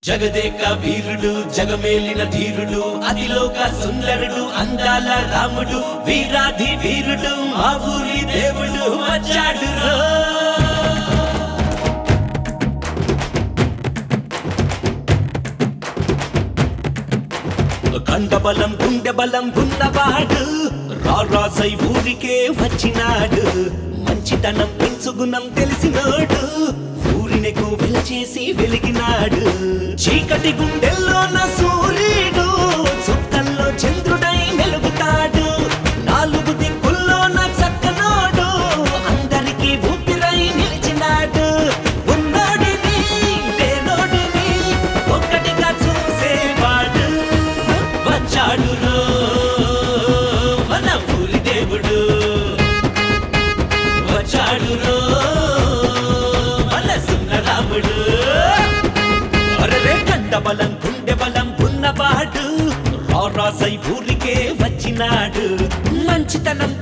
జగదేక వీరుడు జగమేలిన ధీరుడు అతిలోక సుందరుడు అందాల రాముడు వీరాధి వీరుడు మా ఊరి దేవుడు వచ్చాడు రో. కండబలం గుండె బలం ఉన్నవాడు రారాజై ఊరికే వచ్చినాడు మంచితనం పెంచుగుణం తెలిసినోడు ఊరినకు వెలచేసి వెలిగినాడు చీకటి గుండెల్లోన సూర్యుడు చుక్కల్లో చంద్రుడై మెలుగుతాడు నాలుగు దిక్కుల్లోన చక్కనోడు అందరికీ ఊపిరై నిలిచినాడు ఉన్నోడిని లేనోడిని ఒక్కటిగా చూసేవాడు వచ్చాడు రో మన ఊరి దేవుడు వచ్చాడు రో మన సుందరాముడు అరరే కండ బలం గుండె బలం ఉన్నవాడు రారాసై ఊరికే వచ్చినాడు మంచితనం